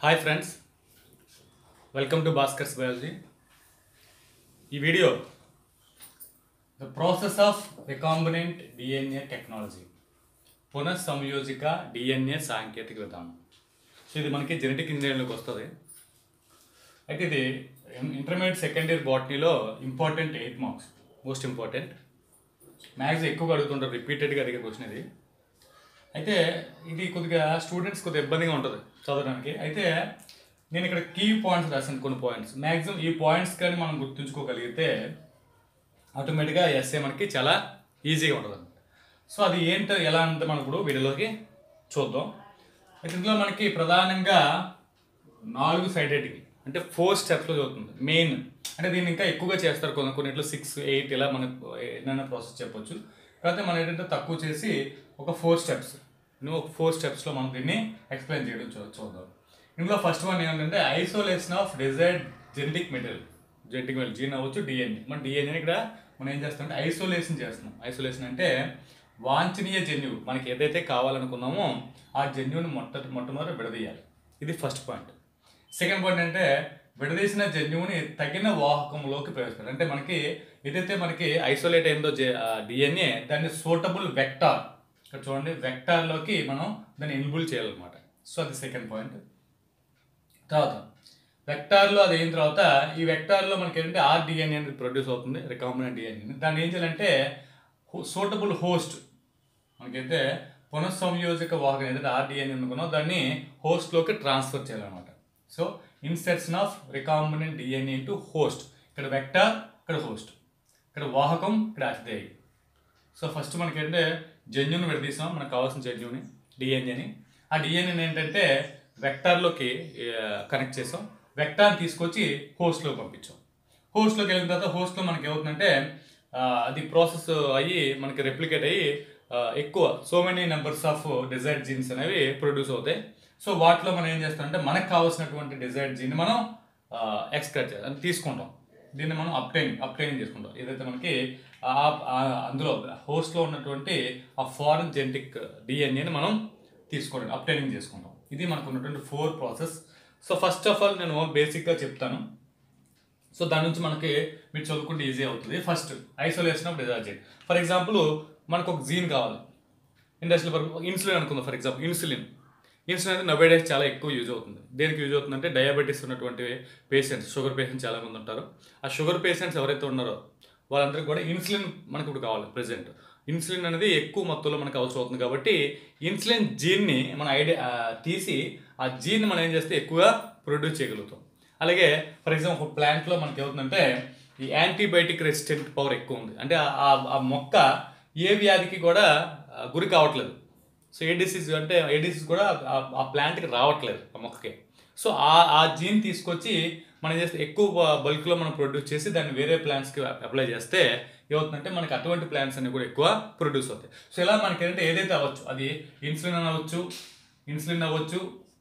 Hi friends welcome to Bhaskar's biology ఈ video the process of recombinant DNA technology పునఃసంయోజిక డిఎన్ఏ సాంకేతిక విధానం సో ఇది మనకి జెనెటిక్ ఇంజనీరింగ్లోకి వస్తుంది అయితే ఇది ఇంటర్మీడియట్ సెకండ్ ఇయర్ బాటనీలో important eight marks most important maths ఎక్కువగా అడుగుతుంటారు రిపీటెడ్గా అడిగే క్వశ్చన్ ఇది అయితే ఇది కొద్దిగా స్టూడెంట్స్ కొద్దిగా ఇబ్బందిగా ఉంటుంది చదవడానికి అయితే నేను ఇక్కడ కీ పాయింట్స్ రాశాను కొన్ని పాయింట్స్ మ్యాక్సిమం ఈ పాయింట్స్ కానీ మనం గుర్తుంచుకోగలిగితే ఆటోమేటిక్గా ఎస్ఏ మనకి చాలా ఈజీగా ఉంటుంది సో అది ఏంటో ఎలా అంటే మనం ఇప్పుడు వీడియోలోకి చూద్దాం అయితే ఇందులో మనకి ప్రధానంగా నాలుగు సైడెడ్కి అంటే ఫోర్ స్టెప్స్లో చదువుతుంది మెయిన్ అంటే దీన్ని ఇంకా ఎక్కువగా చేస్తారు కొన్ని కొన్నిట్లో సిక్స్ ఎయిట్ ఇలా మనకు ఏదైనా ప్రాసెస్ చెప్పొచ్చు కాకపోతే మనం ఏంటంటే తక్కువ చేసి ఒక ఫోర్ స్టెప్స్ నువ్వు ఒక ఫోర్ స్టెప్స్లో మనం దీన్ని ఎక్స్ప్లెయిన్ చేయడం చూ చూద్దాం ఇందులో ఫస్ట్ వన్ ఏంటంటే isolation of desired genetic material genetic material gene అవ్వచ్చు డిఎన్ఏ మన డిఎన్ఏ ఇక్కడ మనం ఏం చేస్తామంటే ఐసోలేషన్ చేస్తున్నాం ఐసోలేషన్ అంటే వాంఛనీయ జన్యువు మనకి ఏదైతే కావాలనుకున్నామో ఆ జన్యువుని మొట్ట మొట్టమొదటి విడదీయాలి ఇది ఫస్ట్ పాయింట్ సెకండ్ పాయింట్ అంటే విడదీసిన జన్యువుని తగిన వాహకంలోకి ప్రవేశపెట్టాలి అంటే మనకి ఏదైతే మనకి ఐసోలేట్ అయిందో డిఎన్ఏ దాన్ని సూటబుల్ వెక్టార్ ఇక్కడ చూడండి వెక్టార్లోకి మనం దాన్ని ఇన్బుల్ చేయాలన్నమాట సో అది సెకండ్ పాయింట్ తర్వాత వెక్టార్లో అది అయిన తర్వాత ఈ వెక్టార్లో మనకి ఏంటంటే ఆర్ డిఎన్ఏ అనేది ప్రొడ్యూస్ అవుతుంది రికాంబినెంట్ డిఎన్ఏ దాన్ని ఏం చేయాలంటే సూటబుల్ హోస్ట్ మనకైతే పునఃసంయోజక వాహకం ఏదైతే ఆర్డిఎన్ అనుకున్నాం దాన్ని హోస్ట్లోకి ట్రాన్స్ఫర్ చేయాలన్నమాట so insertion of recombinant DNA into host ఇక్కడ వెక్టార్ ఇక్కడ హోస్ట్ ఇక్కడ వాహకం ఇక్కడ అతిథేయి సో ఫస్ట్ మనకి ఏంటంటే జన్యుని విడదీసాం మనకు కావాల్సిన జన్యుని డిఎన్ఏని ఆ డిఎన్ఏని ఏంటంటే వెక్టార్లోకి కనెక్ట్ చేసాం వెక్టార్ తీసుకొచ్చి హోస్ట్లోకి పంపించాం హోస్ట్లోకి వెళ్ళిన తర్వాత హోస్ట్లో మనకి ఏమవుతుందంటే ఆ, అది ప్రాసెస్ అయ్యి మనకి రెప్లికేట్ అయ్యి ఆ, ఎక్కువ so many numbers of desired genes అనేవి ప్రొడ్యూస్ అవుతాయి సో వాటిలో మనం ఏం చేస్తామంటే మనకు కావాల్సినటువంటి డిజైర్డ్ జీన్ మనం ఎక్స్క్రైట్ చేయాలి అంటే తీసుకుంటాం దీన్ని మనం అప్టైనింగ్ అప్టైనింగ్ చేసుకుంటాం ఏదైతే మనకి ఆ- ఆ- అందులో హోస్ట్లో ఉన్నటువంటి ఆ ఫారెన్ జెనెటిక్ డిఎన్ఏని మనం తీసుకోవడం అప్టైనింగ్ చేసుకుంటాం ఇది మనకు ఉన్నటువంటి four process so first of all నేను బేసిక్గా చెప్తాను సో దాని నుంచి మనకి మీరు చదువుకుంటే ఈజీ అవుతుంది first isolation of desire gene for example మనకు ఒక జీన్ కావాలి ఇండస్ట్రియల్ పర్పస్ ఇన్సులిన్ అనుకుందాం ఫర్ ఎగ్జాంపుల్ ఇన్సులిన్ ఇన్సులిన్ అనేది నవ్వే డేస్ చాలా ఎక్కువ యూజ్ అవుతుంది దేనికి యూజ్ అవుతుందంటే డయాబెటీస్ ఉన్నటువంటి పేషెంట్స్ షుగర్ పేషెంట్స్ చాలా మంది ఉంటారు ఆ షుగర్ పేషెంట్స్ ఎవరైతే ఉన్నారో వాళ్ళందరికీ కూడా ఇన్సులిన్ మనకు ఇప్పుడు కావాలి ప్రెసెంట్ ఇన్సులిన్ అనేది ఎక్కువ మొత్తంలో మనకు అవసరం అవుతుంది కాబట్టి ఇన్సులిన్ జీన్ని మన ఐడియా తీసి ఆ జీన్ మనం ఏం చేస్తే ఎక్కువగా ప్రొడ్యూస్ చేయగలుగుతాం అలాగే ఫర్ ఎగ్జాంపుల్ ఒక ప్లాంట్లో మనకి ఏమవుతుందంటే ఈ యాంటీబయాటిక్ రెసిస్టెంట్ పవర్ ఎక్కువ ఉంది అంటే ఆ- ఆ- ఆ మొక్క ఏ వ్యాధికి కూడా ఆ, గురి కావట్లేదు సో ఏ డిసీజ్ అంటే ఏ డిసీజ్ కూడా ఆ- ఆ ప్లాంట్కి రావట్లేదు ఆ మొక్కకి సో ఆ ఆ జీన్ తీసుకొచ్చి మనం చేస్తే ఎక్కువ బల్క్లో మనం ప్రొడ్యూస్ చేసి దాన్ని వేరే ప్లాంట్స్కి అప్లై చేస్తే ఏమవుతుందంటే మనకి అటువంటి ప్లాంట్స్ అన్ని కూడా ఎక్కువ ప్రొడ్యూస్ అవుతాయి సో ఇలా మనకి ఏంటంటే ఏదైతే అవ్వచ్చు అది ఇన్సులిన్ అవ్వచ్చు ఇన్సులిన్ అవ్వచ్చు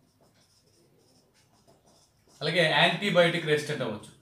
అలాగే యాంటీబయాటిక్ రెసిస్టెంట్ అవ్వచ్చు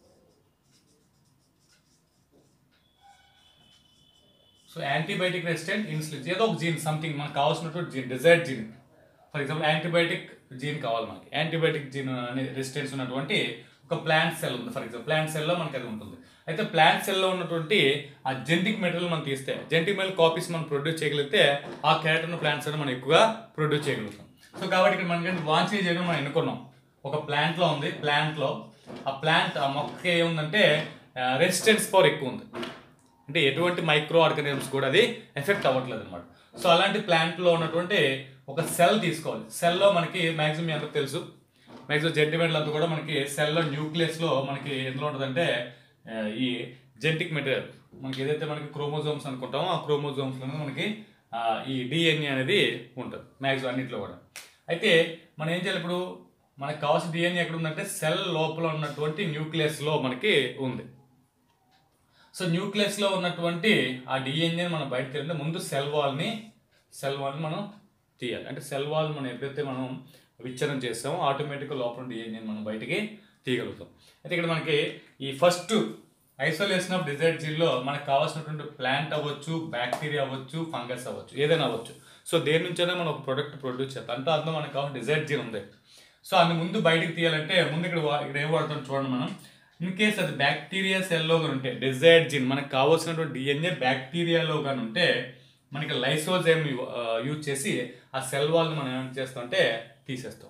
సో యాంటీబయాటిక్ రెసిస్టెంట్ ఇన్సులిన్ ఏదో ఒక జీన్ సంథింగ్ మనకు కావాల్సినటువంటి gene desired gene for example antibiotic gene కావాలి మనకి యాంటీబయాటిక్ జీన్ అనే రెసిస్టెన్స్ ఉన్నటువంటి ఒక ప్లాంట్ సెల్ ఉంది ఫర్ ఎగ్జాంపుల్ ప్లాంట్ సెల్లో మనకి అది ఉంటుంది అయితే ప్లాంట్ సెల్లో ఉన్నటువంటి ఆ జెనటిక్ మెటీరియల్ మనం తీస్తే జెనటిక్ మెటీరియల్ కాపీస్ మనం ప్రొడ్యూస్ చేయగలిగితే ఆ క్యారెక్టర్ ప్లాంట్స్ అని మనం ఎక్కువగా ప్రొడ్యూస్ చేయగలుగుతాం సో కాబట్టి ఇక్కడ మనకి వాంఛనీయ చేయడం మనం ఎన్నుకున్నాం ఒక ప్లాంట్లో ఉంది ప్లాంట్లో ఆ ప్లాంట్ ఆ మొక్కకి ఏముందంటే రెసిస్టెన్స్ పవర్ ఎక్కువ ఉంది అంటే ఎటువంటి మైక్రో ఆర్గానిజమ్స్ కూడా అది ఎఫెక్ట్ అవ్వట్లేదు అనమాట సో అలాంటి ప్లాంట్లో ఉన్నటువంటి ఒక సెల్ తీసుకోవాలి సెల్లో మనకి మ్యాక్సిమం ఎంత తెలుసు మ్యాక్సిమం జెంటిమెంట్లు అంతా కూడా మనకి సెల్లో న్యూక్లియస్లో మనకి ఎందులో ఉంటుందంటే ఆ, ఈ జెనటిక్ మెటీరియల్ మనకి ఏదైతే మనకి క్రోమోజోమ్స్ అనుకుంటామో ఆ క్రోమోజోమ్స్లో మనకి ఆ, ఈ డిఎన్ఏ అనేది ఉంటుంది మ్యాక్సిమం అన్నింటిలో కూడా అయితే మనం ఏం చేయాలి ఇప్పుడు మనకు కావాల్సిన డిఎన్ఏ ఎక్కడ ఉందంటే సెల్ లోపల ఉన్నటువంటి న్యూక్లియస్లో మనకి ఉంది సో న్యూక్లియస్లో ఉన్నటువంటి ఆ డిఎన్ఏ మనం బయటకు వెళ్ళితే ముందు సెల్ వాల్ని సెల్ వాల్ని మనం తీయాలి అంటే సెల్ వాల్ మనం ఎప్పుడైతే మనం విచ్ఛిన్నం చేస్తామో ఆటోమేటిక్గా లోపల డిఎన్ఏ మనం బయటికి తీయగలుగుతాం అయితే ఇక్కడ మనకి ఈ ఫస్ట్ ఐసోలేషన్ ఆఫ్ డిజైర్డ్ జీన్లో మనకు కావాల్సినటువంటి ప్లాంట్ అవ్వచ్చు బ్యాక్టీరియా అవ్వచ్చు ఫంగస్ అవ్వచ్చు ఏదైనా అవ్వచ్చు సో దేని నుంచైనా మనం ఒక ప్రొడక్ట్ ప్రొడ్యూస్ చేస్తాం అంటే అందులో మనకు కావాల్సిన డిజైర్డ్ జీన్ ఉంది సో అది ముందు బయటికి తీయాలంటే ముందు ఇక్కడ వా- ఇక్కడ ఏం వాడతాం చూడండి మనం ఇన్ కేస్ అది బ్యాక్టీరియా సెల్లో కానీ ఉంటే డిజైర్డ్ జీన్ మనకు కావాల్సినటువంటి డిఎన్ఏ బ్యాక్టీరియాలో కానీ ఉంటే మనకి లైసోజైమ్ యూజ్ చేసి ఆ సెల్ వాల్ని మనం ఏం చేస్తామంటే తీసేస్తాం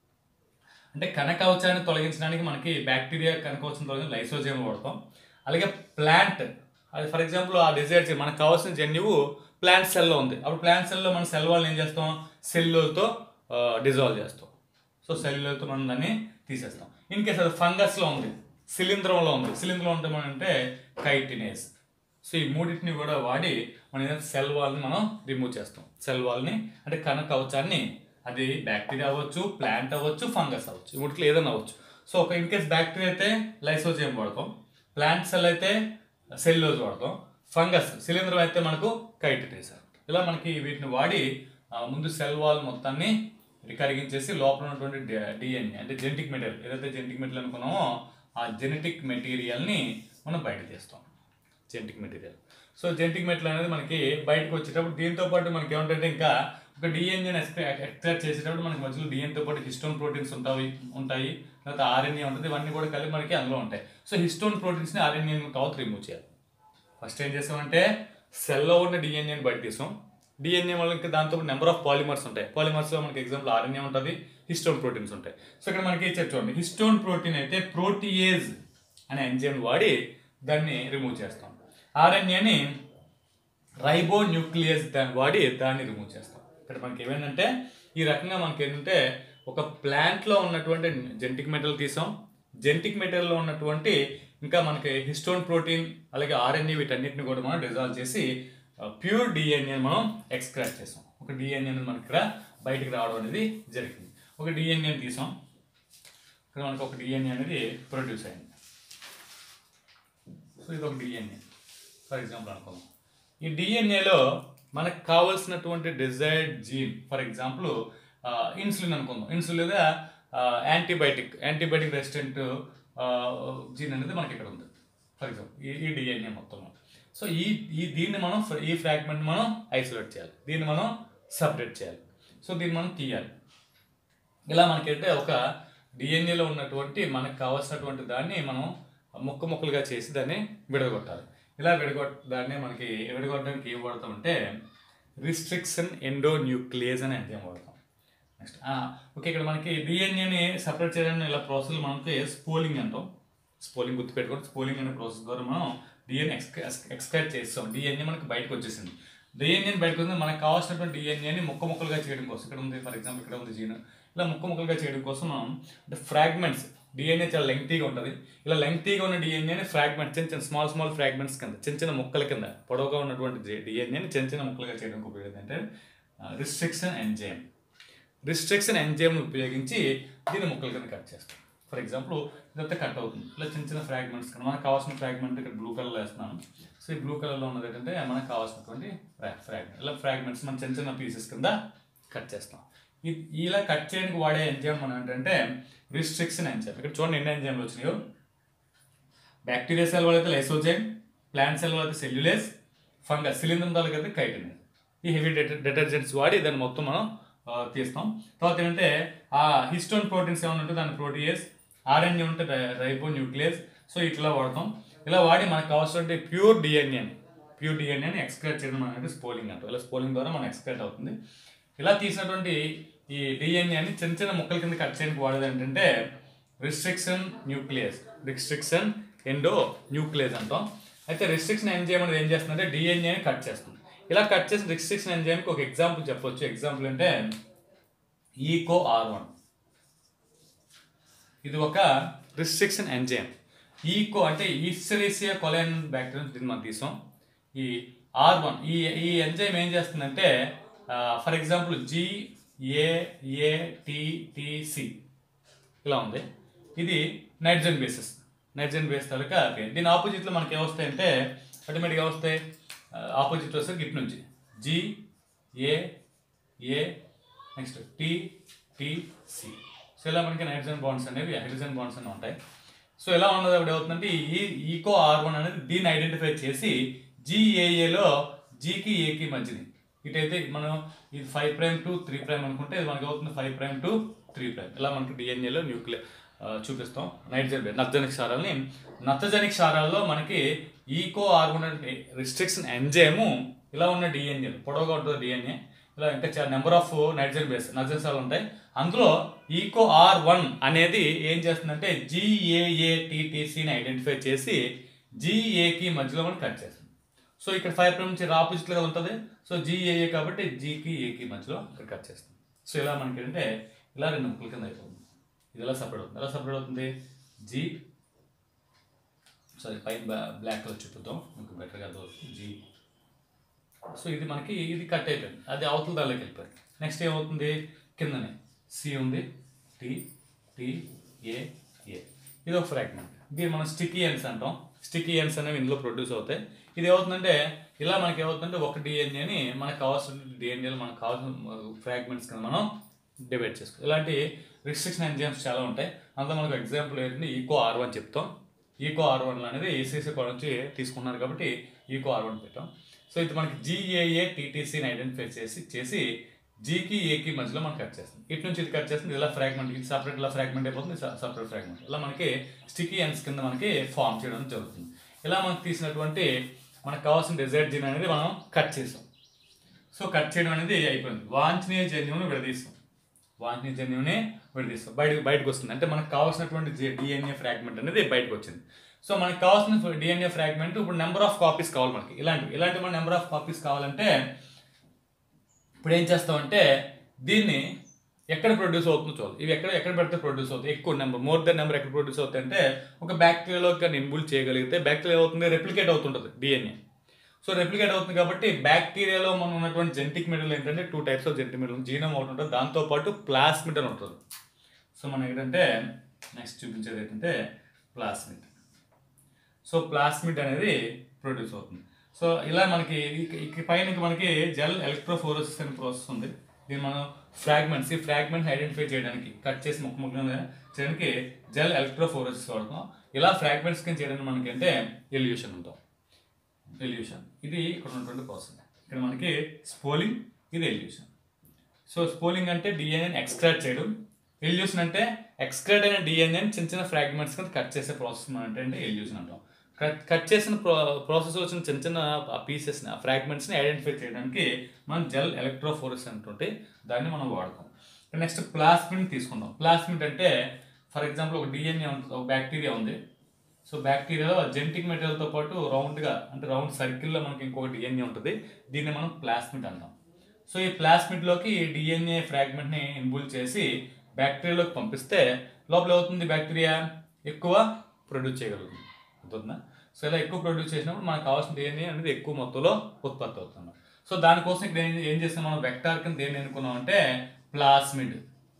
అంటే కనకవచాన్ని తొలగించడానికి మనకి బ్యాక్టీరియా కనకవచం తొలగించి లైసోజైమ్ వాడతాం అలాగే ప్లాంట్ అది ఫర్ ఎగ్జాంపుల్ ఆ డిజైర్ చే- మనకు కావాల్సిన జన్యువు ప్లాంట్ సెల్లో ఉంది అప్పుడు ప్లాంట్ సెల్లో మన సెల్ వాళ్ళని ఏం చేస్తాం సెల్లులతో డిజాల్వ్ చేస్తాం సో సెల్లులతో మనం దాన్ని తీసేస్తాం ఇన్ కేస్ అది ఫంగస్లో ఉంది శిలీంధ్రంలో ఉంది శిలీంధ్రం ఉంటే మనం అంటే కైటినేస్ సో ఈ మూడింటిని కూడా వాడి మనం ఏంటంటే సెల్ వాల్ని మనం రిమూవ్ చేస్తాం సెల్ వాల్ని అంటే కణ కవచాన్ని అది బ్యాక్టీరియా అవ్వచ్చు ప్లాంట్ అవ్వచ్చు ఫంగస్ అవ్వచ్చు ఈ మూడిట్లో ఏదైనా అవ్వచ్చు సో ఒక ఇన్ కేస్ బ్యాక్టీరియా అయితే లైసోజైమ్ వాడతాం ప్లాంట్ సెల్ అయితే సెల్లోజ్ వాడతాం ఫంగస్ శిలీంధ్రం అయితే మనకు కైటినేస్ ఇలా మనకి వీటిని వాడి ఆ, ముందు సెల్ వాల్ మొత్తాన్ని కరిగించేసి లోపల ఉన్నటువంటి డిఎన్ఏ అంటే జెనెటిక్ మెటీరియల్ ఏదైతే జెనెటిక్ మెటీరియల్ అనుకున్నామో ఆ జెనెటిక్ మెటీరియల్ని మనం బయట తీస్తాం genetic material so genetic material అనేది మనకి బయటకు వచ్చేటప్పుడు దీంతో పాటు మనకి ఏమంటే ఇంకా ఒక డిఎన్ఏ ఎక్స్ట్రాక్ట్ చేసేటప్పుడు మనకి మధ్యలో డిఎన్తో పాటు హిస్టోన్ ప్రోటీన్స్ ఉంటాయి ఉంటాయి తర్వాత ఆర్ఎన్ఏ ఉంటుంది ఇవన్నీ కూడా కలిపి మనకి అందులో ఉంటాయి సో హిస్టోన్ ప్రోటీన్స్ని ఆర్ఎన్ఏ తర్వాత రిమూవ్ చేయాలి ఫస్ట్ ఏం చేస్తామంటే సెల్లో ఉన్న డిఎన్ఏని బయట తీసాం డిఎన్ఏ వల్ల ఇంకా దాంతో నెంబర్ ఆఫ్ పాలిమర్స్ ఉంటాయి పాలిమర్స్లో మనకి ఎగ్జాంపుల్ ఆర్ఎన్ఏ ఉంటుంది హిస్టోన్ ప్రోటీన్స్ ఉంటాయి సో ఇక్కడ మనకి ఇచ్చారు చూడండి హిస్టోన్ ప్రోటీన్ అయితే ప్రోటీయేజ్ అనే ఎంజైమ్ వాడి దాన్ని రిమూవ్ చేస్తాం ఆర్ఎన్ఏని రైబో న్యూక్లియస్ దాన్ని వాడి దాన్ని రిమూవ్ చేస్తాం ఇక్కడ మనకి ఏమైందంటే ఈ రకంగా మనకి ఏంటంటే ఒక ప్లాంట్లో ఉన్నటువంటి జెనెటిక్ మెటీరియల్ తీసాం జెనెటిక్ మెటీరియల్లో ఉన్నటువంటి ఇంకా మనకి హిస్టోన్ ప్రోటీన్ అలాగే ఆర్ఎన్ఏ వీటన్నిటిని కూడా మనం డిజాల్వ్ చేసి ప్యూర్ డిఎన్ఏ మనం ఎక్స్ట్రాక్ట్ చేసాం ఒక డిఎన్ఏ మనకి ఇక్కడ బయటికి రావడం అనేది జరిగింది ఒక డిఎన్ఏ తీసాం ఇక్కడ మనకు ఒక డిఎన్ఏ అనేది ప్రొడ్యూస్ అయింది సో ఇది ఒక డిఎన్ఏ ఫర్ ఎగ్జాంపుల్ అనుకుందాం ఈ డిఎన్ఏలో మనకు కావలసినటువంటి desired gene for example insulin అనుకుందాం ఇన్సులిన్ లేదా యాంటీబయాటిక్ యాంటీబయాటిక్ రెసిస్టెంట్ జీన్ అనేది మనకి ఇక్కడ ఉంది ఫర్ ఎగ్జాంపుల్ ఈ ఈ డిఎన్ఏ మొత్తం సో ఈ ఈ దీన్ని మనం ఫ- ఈ ఫ్రాగ్మెంట్ మనం ఐసోలేట్ చేయాలి దీన్ని మనం సపరేట్ చేయాలి సో దీన్ని మనం తీయాలి ఇలా మనకైతే ఒక డిఎన్ఏలో ఉన్నటువంటి మనకు కావాల్సినటువంటి దాన్ని మనం ముక్క ముక్కలుగా చేసి దాన్ని విడగొట్టాలి ఇలా విడగొట్ దాన్ని మనకి విడగొట్టడానికి ఏం వాడతామంటే రిస్ట్రిక్షన్ ఎండో న్యూక్లియస్ అనే ఎంజైమ్ వాడతాం నెక్స్ట్ ఓకే ఇక్కడ మనకి డిఎన్ఏని సపరేట్ చేయడానికి ఇలా ప్రాసెస్ మనకి స్పోలింగ్ అంటాం స్పోలింగ్ గుర్తుపెట్టుకోండి స్పోలింగ్ అనే ప్రాసెస్ ద్వారా మనం డిఎన్ఏ ఎక్స్ట్రాక్ట్ చేస్తాం డిఎన్ఏ మనకి బయటకు వచ్చేసింది డిఎన్ఏని బయటకు వచ్చింది మనకు కావాల్సినటువంటి డిఎన్ఏని ముక్క ముక్కలుగా చేయడం కోసం ఇక్కడ ఉంది ఫర్ ఎగ్జాంపుల్ ఇక్కడ ఉంది జీన్ ఇలా ముక్క ముక్కలుగా చేయడం కోసం మనం అంటే ఫ్రాగ్మెంట్స్ డిఎన్ఏ చాలా లెంగ్తీగా ఉంటుంది ఇలా లెంగ్తీగా ఉన్న డిఎన్ఏని ఫ్రాగ్మెంట్ చిన్న చిన్న స్మాల్ స్మాల్ ఫ్రాగ్మెంట్స్ కింద చిన్న చిన్న ముక్కల కింద పొడవుగా ఉన్నటువంటి డిఎన్ఏని చిన్న చిన్న ముక్కలుగా చేయడానికి ఉపయోగం అంటే రిస్ట్రిక్షన్ ఎంజైమ్ రిస్ట్రిక్షన్ ఎంజైమ్ను ఉపయోగించి దీన్ని ముక్కల కింద కట్ చేస్తాం ఫర్ ఎగ్జాంపుల్ ఇదంతా కట్ అవుతుంది ఇలా చిన్న చిన్న ఫ్రాగ్మెంట్స్ కింద మనకు కావాల్సిన ఫ్రాగ్మెంట్ ఇక్కడ బ్లూ కలర్లో వేస్తున్నాను సో ఈ బ్లూ కలర్లో ఉన్నది ఏంటంటే మనకు కావాల్సినటువంటి ఫ్రాగ్మెంట్ ఇలా ఫ్రాగ్మెంట్స్ మనం చిన్న చిన్న పీసెస్ కింద కట్ చేస్తాం ఇ- ఇలా కట్ చేయడానికి వాడే ఎంజైమ్ మనం ఏంటంటే రిస్ట్రిక్షన్ ఎంజైమ్ ఇక్కడ చూడండి ఎన్ని ఎంజైమ్లు వచ్చినాయో బ్యాక్టీరియా సెల్ వాళ్ళైతే లైసోజైమ్ ప్లాంట్ సెల్ వాళ్ళైతే సెల్యులేస్ ఫంగస్ సిలిండర్ తాలూకు అయితే కైటినేస్ ఈ హెవీ డిటర్జెంట్స్ వాడి దాన్ని మొత్తం మనం ఆ, తీస్తాం తర్వాత ఏంటంటే ఆ హిస్టోన్ ప్రోటీన్స్ ఏమైనా ఉంటే దాని ప్రోటీయస్ ఆర్ఎన్ఏ ఉంటే రైబో న్యూక్లియస్ సో ఇట్లా వాడతాం ఇలా వాడి మనకు కావాల్సిన ప్యూర్ డిఎన్ఏ ప్యూర్ డిఎన్ఏని ఎక్స్క్రేట్ చేయడం అనేది స్పోలింగ్ అంటాం ఇలా స్పోలింగ్ ద్వారా మనం ఎక్స్క్రేట్ అవుతుంది ఇలా తీసినటువంటి ఈ డిఎన్ఏని చిన్న చిన్న ముక్కల కింద కట్ చేయడానికి వాడేది ఏంటంటే restriction nuclease restriction endonuclease అంటాం అయితే రిస్ట్రిక్షన్ ఎంజైమ్ అనేది ఏం చేస్తుందంటే డిఎన్ఏని కట్ చేస్తుంది ఇలా కట్ చేసిన రిస్ట్రిక్షన్ ఎంజైమ్కి ఒక ఎగ్జాంపుల్ చెప్పొచ్చు ఎగ్జాంపుల్ అంటే ఈకో ఆర్ వన్ ఇది ఒక రిస్ట్రిక్షన్ ఎంజైమ్ ఈకో అంటే ఈస్టరీసియా కొలైన్ బ్యాక్టీరియా దీన్ని మనం తీసాం ఈ ఆర్ వన్ ఈ ఈ ఎంజైమ్ ఏం చేస్తుందంటే ఫర్ ఎగ్జాంపుల్ జి ఏఏటిసి ఇలా ఉంది ఇది నైట్రోజన్ బేసిస్ నైట్రోజన్ బేస్ తాలూకా పేరు దీని ఆపోజిట్లో మనకి ఏమొస్తాయంటే ఆటోమేటిక్గా వస్తాయి ఆపోజిట్ వస్తే ఇటు నుంచి G A A next T T C so ఇలా మనకి నైట్రోజన్ బాండ్స్ అనేవి హైడ్రోజన్ బాండ్స్ అనేవి ఉంటాయి సో ఎలా ఉన్నది అప్పుడు ఏమవుతుందంటే ఈ ఈకో ఆర్ వన్ అనేది దీన్ని ఐడెంటిఫై చేసి జిఏఏలో జీకి ఏకి మధ్యది ఇటైతే మనం ఇది five prime to three prime అనుకుంటే ఇది మనకి అవుతుంది five prime to three prime ఇలా మనకి డిఎన్ఏలో న్యూక్లియర్ చూపిస్తాం నైట్రోజన్ బేస్ నత్జనిక క్షారాలని నత్జనిక క్షారాల్లో మనకి ఈకో ఆర్గోన్ రిస్ట్రిక్షన్ ఎంజైము ఇలా ఉన్న డిఎన్ఏ పొడవుగా ఉంటుంది డిఎన్ఏ ఇలా ఇంకా చాలా నెంబర్ ఆఫ్ నైట్రోజన్ బేస్ నత్జనిక క్షారాలు ఉంటాయి అందులో ఈకో ఆర్ వన్ అనేది ఏం చేస్తుందంటే జిఏఏటిటిసిని ఐడెంటిఫై చేసి జిఏకి మధ్యలో మనం కట్ చేస్తుంది సో ఇక్కడ ఫైవ్ ప్రైమ్ నుంచి ఆపోజిట్గా ఉంటుంది సో జిఏఏ కాబట్టి జీకి ఏకి మధ్యలో ఇక్కడ కట్ చేస్తుంది సో ఇలా మనకి ఏంటంటే ఇలా రెండు ముక్కల కింద అయిపోతుంది ఇది ఎలా సపరేట్ అవుతుంది ఎలా సపరేట్ అవుతుంది జీ సారీ పైన బ్లాక్ కలర్ చూపుతాం మీకు బెటర్గా అర్థమవుతుంది జీ సో ఇది మనకి ఇది కట్ అయిపోయింది అది అవతల దానిలోకి వెళ్ళిపోయింది నెక్స్ట్ ఏమవుతుంది కిందనే సి ఉంది టి టి ఏ ఏ ఇది ఒక ఫ్రాగ్మెంట్ దీన్ని మనం స్టికీ ఎన్స్ అంటాం స్టికీ ఎన్స్ అనేవి ఇందులో ప్రొడ్యూస్ అవుతాయి ఇది ఏమవుతుందంటే ఇలా మనకి ఏమవుతుందంటే ఒక డిఎన్ఏని మనకు కావాల్సిన డిఎన్ఏలు మనకు కావాల్సిన ఫ్రాగ్మెంట్స్ కింద మనం డివైడ్ చేసుకో ఇలాంటి రిస్ట్రిక్షన్ ఎంజైమ్స్ చాలా ఉంటాయి అందులో మనకు ఎగ్జాంపుల్ ఏంటంటే ఈకో ఆర్ వన్ చెప్తాం ఈకో ఆర్ వన్ అనేది ఏసీసీ కూడా నుంచి తీసుకున్నారు కాబట్టి ఈకో ఆర్ వన్ పెట్టాం సో ఇది మనకి జిఏఏ టీటీసీని ఐడెంటిఫై చేసి చేసి జీకి ఏకి మధ్యలో మనం కట్ చేస్తుంది ఇటు నుంచి ఇది కట్ చేస్తుంది ఇలా ఫ్రాగ్మెంట్ ఇది సపరేట్ ఇలా ఫ్రాగ్మెంట్ అయిపోతుంది సపరేట్ ఫ్రాగ్మెంట్ ఇలా మనకి స్టికీ ఎండ్స్ కింద మనకి ఫామ్ చేయడం జరుగుతుంది ఇలా మనకు తీసినటువంటి మనకు కావాల్సిన డిజైర్ జీన్ అనేది మనం కట్ చేసాం సో కట్ చేయడం అనేది అయిపోయింది వాంఛనీయ జన్యువును విడదీస్తాం వాంఛనీయ జన్యువుని విడదీస్తాం బయటకు బయటకు వస్తుంది అంటే మనకు కావాల్సినటువంటి డిఎన్ఏ ఫ్రాగ్మెంట్ అనేది బయటకు వచ్చింది సో మనకు కావాల్సిన డిఎన్ఏ ఫ్రాగ్మెంట్ ఇప్పుడు నెంబర్ ఆఫ్ కాపీస్ కావాలి మనకి ఇలాంటివి ఇలాంటి మన నెంబర్ ఆఫ్ కాపీస్ కావాలంటే ఇప్పుడు ఏం చేస్తామంటే దీన్ని ఎక్కడ ప్రొడ్యూస్ అవుతుందో చూడాలి ఇవి ఎక్కడ ఎక్కడ పెడితే ప్రొడ్యూస్ అవుతాయి ఎక్కువ నెంబర్ మోర్ దెన్ నెంబర్ ఎక్కడ ప్రొడ్యూస్ అవుతాయి అంటే ఒక బ్యాక్టీరియాలో కానీ ఇన్బుల్ చేయగలిగితే బ్యాక్టీరియా అవుతుంది రెప్లికేట్ అవుతుంటుంది డిఎన్ఏ సో రెప్లికేట్ అవుతుంది కాబట్టి బ్యాక్టీరియాలో మనం ఉన్నటువంటి జెనటిక్ మెటీరియల్ ఏంటంటే two types of genetic material genome ఒకటి ఉంటుంది దాంతోపాటు ప్లాస్మిడ్ అని ఉంటుంది సో మనం ఏంటంటే నెక్స్ట్ చూపించేది ఏంటంటే ప్లాస్మిడ్ సో ప్లాస్మిడ్ అనేది ప్రొడ్యూస్ అవుతుంది సో ఇలా మనకి ఇక- ఇక పైన ఇంక మనకి జెల్ ఎలక్ట్రోఫోరోసిస్ అనే ప్రాసెస్ ఉంది దీన్ని మనం ఫ్రాగ్మెంట్స్ ఈ ఫ్రాగ్మెంట్స్ ఐడెంటిఫై చేయడానికి కట్ చేసి ముక్క ముక్కలుగా చేయడానికి జెల్ ఎలక్ట్రోఫోరోసిస్ వాడుతాం ఇలా ఫ్రాగ్మెంట్స్ కింద చేయడానికి మనకి అంటే ఎల్యూషన్ ఉంటాం ఎల్యూషన్ ఇది ఇక్కడ ఉన్నటువంటి ప్రాసెస్ ఇక్కడ మనకి స్పోలింగ్ ఇది ఎల్యూషన్ సో స్పోలింగ్ అంటే డిఎన్ఏని ఎక్స్క్రాట్ చేయడం ఎల్యూషన్ అంటే ఎక్స్క్రాట్ అయిన డిఎన్ఏని చిన్న చిన్న ఫ్రాగ్మెంట్స్ కింద కట్ చేసే ప్రాసెస్ మనం అంటే అంటే ఎల్యూషన్ అంటాం కట్ కట్ చేసిన ప్రో ప్రాసెస్ వచ్చిన చిన్న చిన్న ఆ పీసెస్ని ఆ ఫ్రాగ్మెంట్స్ని ఐడెంటిఫై చేయడానికి మనం జెల్ ఎలక్ట్రోఫోరస్ అంటుంటే దాన్ని మనం వాడతాం నెక్స్ట్ ప్లాస్మిడ్ తీసుకుందాం ప్లాస్మిడ్ అంటే ఫర్ ఎగ్జాంపుల్ ఒక డిఎన్ఏ ఉంటుంది ఒక బ్యాక్టీరియా ఉంది సో బ్యాక్టీరియాలో జెనటిక్ మెటీరియల్తో పాటు రౌండ్గా అంటే రౌండ్ సర్కిల్లో మనకి ఇంకొక డిఎన్ఏ ఉంటుంది దీన్ని మనం ప్లాస్మిడ్ అంటాం సో ఈ ప్లాస్మిడ్లోకి డిఎన్ఏ ఫ్రాగ్మెంట్ని ఇన్బుల్ చేసి బ్యాక్టీరియాలోకి పంపిస్తే లోపల అవుతుంది బ్యాక్టీరియా ఎక్కువ ప్రొడ్యూస్ చేయగలుగుతుంది అవుతుందా సో ఇలా ఎక్కువ ప్రొడ్యూస్ చేసినప్పుడు మనకు కావాల్సిన డిఎన్ఏ అనేది ఎక్కువ మొత్తంలో ఉత్పత్తి అవుతుంది సో దానికోసం ఇక్కడ ఏం- ఏం చేస్తాం మనం వెక్టార్ కింద దేన్ని ఎన్నుకున్నాం అంటే ప్లాస్మిడ్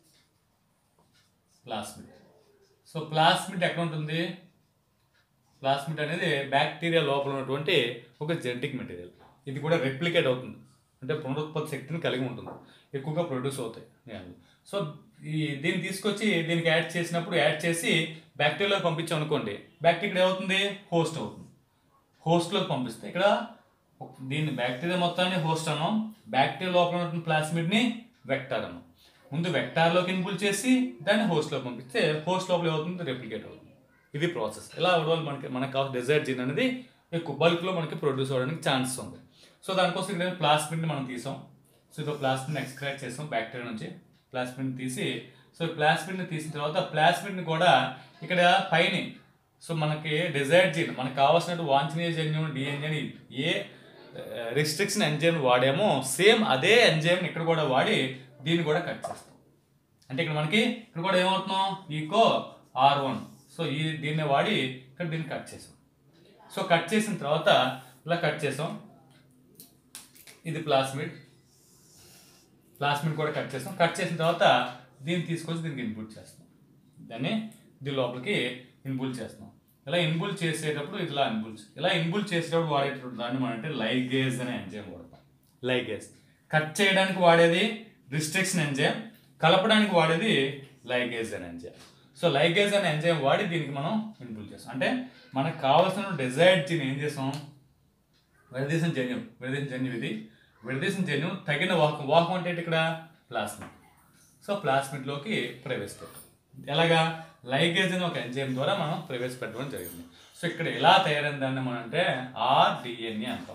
ప్లాస్మిడ్ సో ప్లాస్మిడ్ ఎక్కడ ఉంటుంది ప్లాస్మిడ్ అనేది బ్యాక్టీరియా లోపల ఉన్నటువంటి ఒక జెనటిక్ మెటీరియల్ ఇది కూడా రెప్లికేట్ అవుతుంది అంటే పునరుత్పత్తి శక్తిని కలిగి ఉంటుంది ఎక్కువగా ప్రొడ్యూస్ అవుతాయి Yeah. సో ఈ దీన్ని తీసుకొచ్చి దీనికి యాడ్ చేసినప్పుడు యాడ్ చేసి బ్యాక్టీరియాలోకి పంపించాం అనుకోండి బ్యాక్టీరియా ఏమవుతుంది హోస్ట్ అవుతుంది హోస్ట్లోకి పంపిస్తే ఇక్కడ ఒక- దీన్ని బ్యాక్టీరియా మొత్తాన్ని హోస్ట్ అన్నాం బ్యాక్టీరియా లోపల ఉన్నటువంటి ప్లాస్మిడ్ని వెక్టార్ అన్నాం ముందు వెక్టార్లోకి ఇన్పుల్ చేసి దాన్ని హోస్ట్లోకి పంపిస్తే హోస్ట్ లోపల ఏమవుతుంది రెప్లికేట్ అవుతుంది ఇది ప్రాసెస్ ఇలా అవడం వల్ల మనకి మనకు కావాల్సిన డెజైర్ జీన్ అనేది ఎక్కువ బల్క్లో మనకి ప్రొడ్యూస్ అవ్వడానికి ఛాన్స్ ఉంది సో దానికోసం ఇక్కడ ప్లాస్మిడ్ని మనం తీసాం సో ఇది ప్లాస్మిడ్ని ఎక్స్ట్రాక్ట్ చేసాం బ్యాక్టీరియా నుంచి ప్లాస్మిడ్ని తీసి సో ప్లాస్మిడ్ని తీసిన తర్వాత ప్లాస్మిడ్ని కూడా ఇక్కడ పైన సో మనకి డిజైర్డ్ జీన్ మనకు కావాల్సినట్టు వాంఛనీయ జన్యం డిఎన్ఏని ఏ రిస్ట్రిక్షన్ ఎంజైమ్ వాడామో సేమ్ అదే ఎంజైమ్ ఇక్కడ కూడా వాడి దీన్ని కూడా కట్ చేస్తాం అంటే ఇక్కడ మనకి ఇక్కడ కూడా ఏమవుతున్నాం ఈకో ఆర్ వన్ సో ఈ దీన్ని వాడి ఇక్కడ దీన్ని కట్ చేసాం సో కట్ చేసిన తర్వాత ఇలా కట్ చేసాం ఇది ప్లాస్మిడ్ ప్లాస్మిడ్ కూడా కట్ చేస్తాం కట్ చేసిన తర్వాత దీన్ని తీసుకొచ్చి దీనికి ఇన్పుట్ చేస్తాం దాన్ని దీని లోపలికి ఇన్బుల్ చేస్తాం ఇలా ఇన్బుల్ చేసేటప్పుడు ఇలా ఇన్బుల్ ఇలా ఇన్బుల్ చేసేటప్పుడు వాడేటప్పుడు దాన్ని మనం అంటే లైగేజ్ అనే ఎంజైమ్ వాడతాం లైగేజ్ కట్ చేయడానికి వాడేది రిస్ట్రిక్షన్ ఎంజైమ్ కలపడానికి వాడేది లైగేజ్ అనే ఎంజైమ్ సో లైగేజ్ అనే ఎంజైమ్ వాడి దీనికి మనం ఇన్బుల్ చేస్తాం అంటే మనకు కావాల్సిన డిజైర్డ్ జీన్ ఏం చేసాం విడదీసిన జన్యం విడదీసిన జన్యం ఇది విడదీసిన జన్యు తగిన వాహకం వాహకం అంటే ఏంటి ఇక్కడ ప్లాస్మిడ్ సో ప్లాస్మిడ్లోకి ప్రవేశపెట్టాం ఎలాగా లైగేజ్ అనే ఒక ఎంజైమ్ ద్వారా మనం ప్రవేశపెట్టడం జరిగింది సో ఇక్కడ ఎలా తయారైన దాన్ని మనం అంటే ఆర్డిఎన్ఏ అంటాం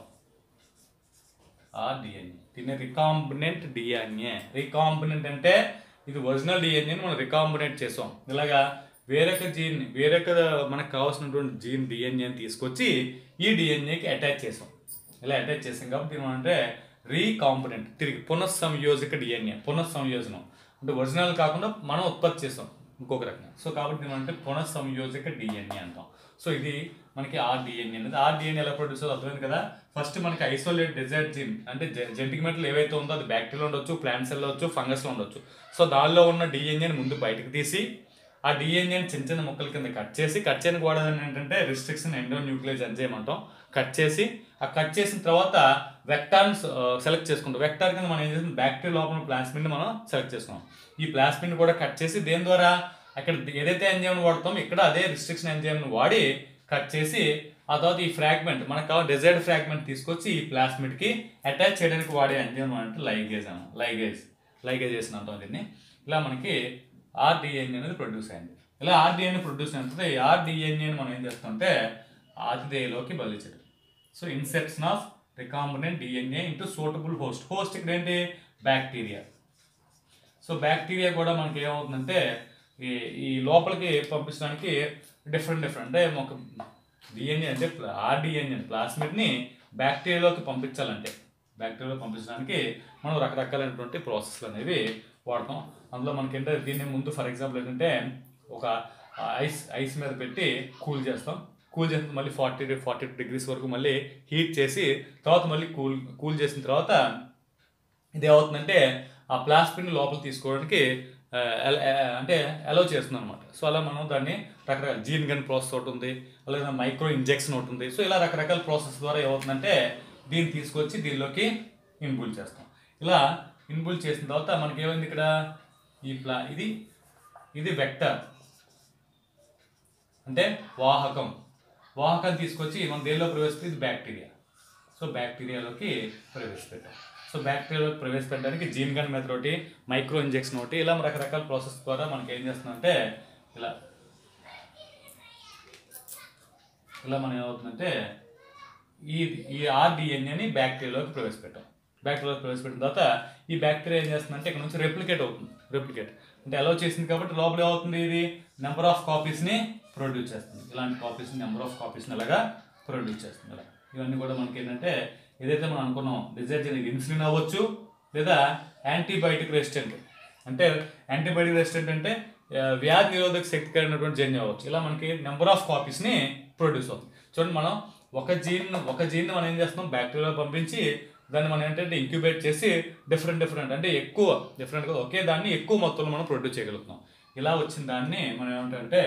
ఆర్డిఎన్ఏ దీన్ని రికాంబినెంట్ డిఎన్ఏ రికాంబినెంట్ అంటే ఇది ఒరిజినల్ డిఎన్ఏని మనం రికాంబినెంట్ చేసాం ఇలాగా వేరొక జీన్ వేరొక మనకు కావాల్సినటువంటి జీన్ డిఎన్ఏని తీసుకొచ్చి ఈ డిఎన్ఏకి అటాచ్ చేసాం ఇలా అటాచ్ చేసాం కాబట్టి దీని మనం అంటే రీకాంబినెంట్ తిరిగి పునఃసంయోజక డిఎన్ఏ పునఃసంయోజనం అంటే ఒరిజినల్ కాకుండా మనం ఉత్పత్తి చేసాం ఇంకొక రకంగా సో కాబట్టి దీని అంటే పునఃసంయోజక డిఎన్ఏ అంటాం సో ఇది మనకి ఆర్ డిఎన్ఏ అనేది ఆర్ డిఎన్ఏ ఎలా ప్రొడ్యూస్ అవుతుంది అర్థమైంది కదా ఫస్ట్ మనకి ఐసోలేట్ డిజైర్ జీన్ అంటే జెంటిక్ మెటల్ ఏవైతే ఉందో అది బ్యాక్టీరియా ఉండొచ్చు ప్లాంట్ సెల్ ఉండొచ్చు ఫంగస్లో ఉండొచ్చు సో దానిలో ఉన్న డిఎన్ఏని ముందు బయటకు తీసి ఆ డిఎన్ఏని చిన్న చిన్న ముక్కల కింద కట్ చేసి కట్ చేయడానికి వాడేది ఏంటంటే రిస్ట్రిక్షన్ ఎండో న్యూక్లియస్ ఎంజైమ్ అంటాం కట్ చేసి ఆ కట్ చేసిన తర్వాత వెక్టార్ని సెలెక్ట్ చేసుకుంటాం వెక్టార్ కింద మనం ఏం చేస్తాం బ్యాక్టీరియా లోపల ప్లాస్మిడ్ని మనం సెలెక్ట్ చేసుకున్నాం ఈ ప్లాస్మిడ్ని కూడా కట్ చేసి దేని ద్వారా అక్కడ ఏదైతే ఎంజైమ్ వాడతామో ఇక్కడ అదే రిస్ట్రిక్షన్ ఎంజైమ్ని వాడి కట్ చేసి ఆ తర్వాత ఈ ఫ్రాగ్మెంట్ మనకు కావాలి డిజైర్డ్ ఫ్రాగ్మెంట్ తీసుకొచ్చి ఈ ప్లాస్మిడ్కి అటాచ్ చేయడానికి వాడే ఎంజైమ్ అంటే లైగేజ్ అన్న లైగేజ్ లైగేజేషన్ అంటాం దీన్ని ఇలా మనకి ఆర్డిఎన్ఏ అనేది ప్రొడ్యూస్ అయింది ఇలా ఆర్డిఎన్ఏ ప్రొడ్యూస్ అయిన తర్వాత ఈ ఆర్డిఎన్ఏని మనం ఏం చేస్తామంటే ఆతిథేయలోకి బలిచడం so insertion of recombinant DNA into suitable host host ఇక్కడ ఏంటి బ్యాక్టీరియా సో బ్యాక్టీరియా కూడా మనకి ఏమవుతుందంటే ఈ ఈ లోపలికి పంపించడానికి డిఫరెంట్ డిఫరెంట్ అంటే ఒక డిఎన్ఏ అంటే ఆర్డిఎన్ఏ ప్లాస్మిడ్ని బ్యాక్టీరియాలోకి పంపించాలంటే బ్యాక్టీరియాలో పంపించడానికి మనం రకరకాలైనటువంటి ప్రాసెస్లు అనేవి వాడతాం అందులో మనకి ఏంటంటే దీన్ని ముందు ఫర్ ఎగ్జాంపుల్ ఏంటంటే ఒక ఐస్ ఐస్ మీద పెట్టి కూల్ చేస్తాం కూల్ చేసిన మళ్ళీ ఫార్టీ ఫార్టీ డిగ్రీస్ వరకు మళ్ళీ హీట్ చేసి తర్వాత మళ్ళీ కూల్ కూల్ చేసిన తర్వాత ఇది ఏమవుతుందంటే ఆ ప్లాస్మిడ్ని లోపల తీసుకోవడానికి ఆ, ఎల- ఆ, అంటే అలౌ చేస్తుంది అనమాట సో అలా మనం దాన్ని రకరకాల జీన్ గన్ ప్రాసెస్ ఒకటి ఉంది అలాగే మైక్రో ఇంజెక్షన్ ఒకటి ఉంది సో ఇలా రకరకాల ప్రాసెస్ ద్వారా ఏమవుతుందంటే దీన్ని తీసుకొచ్చి దీనిలోకి ఇన్బుల్ చేస్తాం ఇలా ఇన్బుల్ చేసిన తర్వాత మనకి ఏమైంది ఇక్కడ ఈ ప్లా ఇది ఇది వెక్టర్ అంటే వాహకం వాహకాన్ని తీసుకొచ్చి మనం దేనిలో ప్రవేశపెట్టి ఇది బ్యాక్టీరియా సో బ్యాక్టీరియాలోకి ప్రవేశపెట్టాం సో బ్యాక్టీరియాలోకి ప్రవేశపెట్టడానికి జీన్ గన్ మెథడ్ ఒకటి మైక్రో ఇంజెక్షన్ ఒకటి ఇలా రకరకాల ప్రాసెస్ ద్వారా మనకి ఏం చేస్తుందంటే ఇలా ఇలా మనం ఏమవుతుందంటే ఈ ఈ ఆర్డిఎన్ఏని బ్యాక్టీరియాలోకి ప్రవేశపెట్టాం బ్యాక్టీరియాలోకి ప్రవేశపెట్టిన తర్వాత ఈ బ్యాక్టీరియా ఏం చేస్తుందంటే ఇక్కడ నుంచి రెప్లికేట్ అవుతుంది రెప్లికేట్ అంటే అలౌ చేసింది కాబట్టి లోపల ఏమవుతుంది ఇది నెంబర్ ఆఫ్ కాపీస్ని ప్రొడ్యూస్ చేస్తుంది ఇలాంటి కాపీస్ నెంబర్ ఆఫ్ కాపీస్ని అలాగా ప్రొడ్యూస్ చేస్తుంది ఇలా ఇవన్నీ కూడా మనకి ఏంటంటే ఏదైతే మనం అనుకున్నాం డిజైర్ ఇది ఇన్సులిన్ అవ్వచ్చు లేదా యాంటీబయాటిక్ రెసిస్టెంట్ అంటే యాంటీబయాటిక్ రెసిస్టెంట్ అంటే ఆ, వ్యాధి నిరోధక శక్తి కలిగినటువంటి జన్యు అవ్వచ్చు ఇలా మనకి నెంబర్ ఆఫ్ కాపీస్ని ప్రొడ్యూస్ అవుతుంది చూడండి మనం ఒక జీన్ ఒక జీన్ మనం ఏం చేస్తున్నాం బ్యాక్టీరియా పంపించి దాన్ని మనం ఏంటంటే ఇంక్యుబేట్ చేసి డిఫరెంట్ డిఫరెంట్ అంటే ఎక్కువ డిఫరెంట్గా ఒకే దాన్ని ఎక్కువ మొత్తంలో మనం ప్రొడ్యూస్ చేయగలుగుతున్నాం ఇలా వచ్చిన దాన్ని మనం ఏమంటే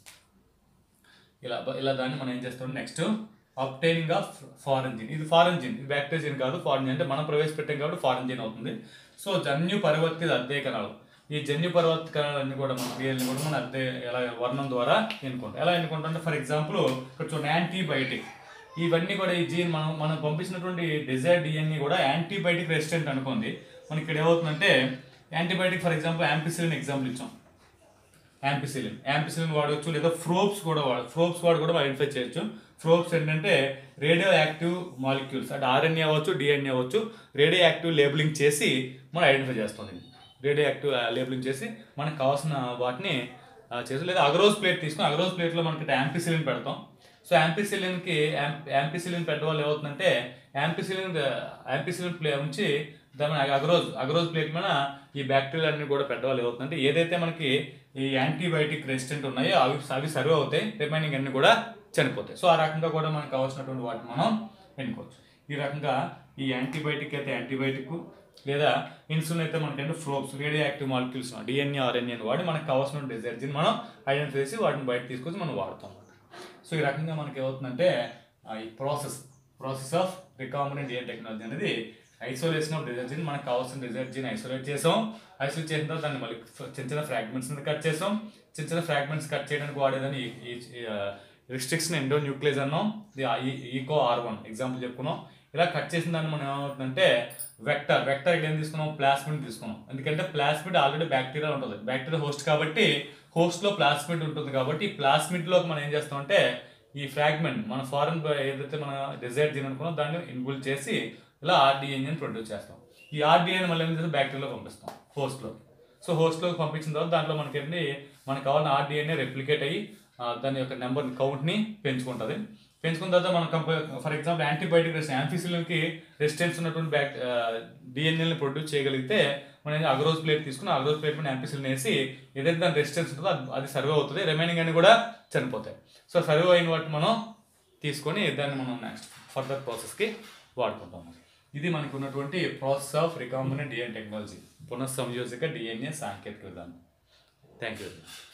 ఇలా ఇలా దాన్ని మనం ఏం చేస్తాం next obtaining of foreign gene ఇది ఫారెన్ జీన్ ఇది బ్యాక్టీరియా జీన్ కాదు ఫారెన్ జీన్ అంటే మనం ప్రవేశపెట్టాం కాబట్టి ఫారెన్ జీన్ అవుతుంది సో జన్యు పరివర్తిత అద్దె కణాలు ఈ జన్యు పరివర్తిత కణాలన్నీ కూడా మన క్రియల్ని కూడా మనం అద్దె ఎలా వర్ణం ద్వారా ఎన్నుకుంటాం ఎలా ఎన్నుకుంటాం అంటే ఫర్ ఎగ్జాంపుల్ ఇక్కడ చూడండి యాంటీబయాటిక్ ఇవన్నీ కూడా ఈ జీన్ మనం మనం పంపించినటువంటి డిజైర్ డిఎన్ఏ కూడా యాంటీబయాటిక్ రెసిస్టెంట్ అనుకోండి మనకి ఇక్కడ ఏమవుతుందంటే antibiotic for example ampicillin example ఇచ్చాం యాంపిసిలిన్ యాంపిసిలిన్ వాడవచ్చు లేదా ఫ్రోప్స్ కూడా వాడ ఫ్రోప్స్ వాడు కూడా ఐడెంటిఫై చేయొచ్చు ఫ్రోప్స్ ఏంటంటే రేడియో యాక్టివ్ మాలిక్యూల్స్ అంటే ఆర్ఎన్ఏ అవ్వచ్చు డిఎన్ఏ అవ్వచ్చు రేడియో యాక్టివ్ లేబులింగ్ చేసి మనం ఐడెంటిఫై చేస్తుంది రేడియో యాక్టివ్ లేబులింగ్ చేసి మనకు కావాల్సిన వాటిని ఆ, చేసి లేదా అగరోజ్ ప్లేట్ తీసుకుని అగరోజ్ ప్లేట్లో మనకి యాంపిసిలిన్ పెడతాం సో యాంపిసిలిన్కి యాంపిసిలిన్ పెట్టడం వల్ల ఏమవుతుందంటే యాంపిసిలిన్ యాంపిసిలిన్ ప్లే ఉంచి దాని అగరోజ్ అగరోజ్ ప్లేట్ మీద ఈ బ్యాక్టీరియా అన్ని కూడా పెట్టడం వల్ల ఏమవుతుందంటే ఏదైతే మనకి ఈ యాంటీబయాటిక్ రెసిస్టెంట్ ఉన్నాయో అవి అవి సర్వ్ అవుతాయి రిమైనింగ్ అన్ని కూడా చనిపోతాయి సో ఆ రకంగా కూడా మనకు కావాల్సినటువంటి వాటిని మనం ఎన్నుకోవచ్చు ఈ రకంగా ఈ యాంటీబయాటిక్ అయితే యాంటీబయాటిక్ లేదా ఇన్సులిన్ అయితే మనకంటే probes radioactive molecules DNA RNA వాడి మనకు కావాల్సిన డిజైర్జిన్ మనం ఐడెంటిఫై చేసి వాటిని బయట తీసుకొచ్చి మనం వాడతాం సో ఈ రకంగా మనకి ఏమవుతుందంటే ఆ, ఈ process process of recombinant DNA technology అనేది ఐసోలేషన్ ఆఫ్ డిజర్జిన్ మనకు కావాల్సిన డిజర్జిన్ ఐసోలేట్ చేసాం ఐసోలేట్ చేసిన తర్వాత దాన్ని మళ్ళీ చిన్న చిన్న ఫ్రాగ్మెంట్స్ కట్ చేసాం చిన్న చిన్న ఫ్రాగ్మెంట్స్ కట్ చేయడానికి వాడేదని రిస్ట్రిక్షన్ ఎండో న్యూక్లియస్ అన్నాం ఇది ఈకో ఆర్ వన్ ఎగ్జాంపుల్ చెప్పుకున్నాం ఇలా కట్ చేసిన దాన్ని మనం ఏమవుతుందంటే వెక్టర్ వెక్టర్ ఇక్కడ ఏం తీసుకున్నాం ప్లాస్మిడ్ తీసుకున్నాం ఎందుకంటే ప్లాస్మిడ్ ఆల్రెడీ బ్యాక్టీరియా ఉంటుంది బ్యాక్టీరియా హోస్ట్ కాబట్టి హోస్ట్లో ప్లాస్మిడ్ ఉంటుంది కాబట్టి ఈ ప్లాస్మిడ్లోకి మనం ఏం చేస్తామంటే ఈ ఫ్రాగ్మెంట్ మన ఫారెన్ ఏదైతే మన డిజైర్ జీన్ అనుకున్నాం దాన్ని ఇన్బుల్ చేసి ఇలా ఆర్డిఎన్ఏని ప్రొడ్యూస్ చేస్తాం ఈ ఆర్డిఎన్ మళ్ళీ ఏం చేస్తే బ్యాక్టీరియాలో పంపిస్తాం హోస్ట్లో సో హోస్ట్లోకి పంపించిన తర్వాత దాంట్లో మనకి ఏంటి మనకు కావాలన్న ఆర్డిఎన్ఏ రెప్లికేట్ అయ్యి ఆ, దాని యొక్క నెంబర్ కౌంట్ని పెంచుకుంటుంది పెంచుకున్న తర్వాత మనం ఫర్ ఎగ్జాంపుల్ యాంటీబయాటిక్ రెసిస్టెన్స్ యాంఫిసిలిన్కి రెసిస్టెన్స్ ఉన్నటువంటి బ్యాక్ డిఎన్ఏని ప్రొడ్యూస్ చేయగలిగితే మనం అగ్రోజ్ ప్లేట్ తీసుకుని అగ్రోజ్ ప్లేట్ మీద యాంఫిసిలిన్ వేసి ఏదైతే దాని రెసిస్టెన్స్ ఉంటుందో అది- అది సర్వే అవుతుంది రిమైనింగ్ అన్ని కూడా చనిపోతాయి సో సర్వే అయిన వాటిని మనం తీసుకొని దాన్ని మనం నెక్స్ట్ ఫర్దర్ ప్రాసెస్కి వాడుకుంటాం ఇది మనకు ఉన్నటువంటి process of recombinant DNA technology పునఃసంయోజక డిఎన్ఏ సాంకేతిక విధానం థ్యాంక్ యూ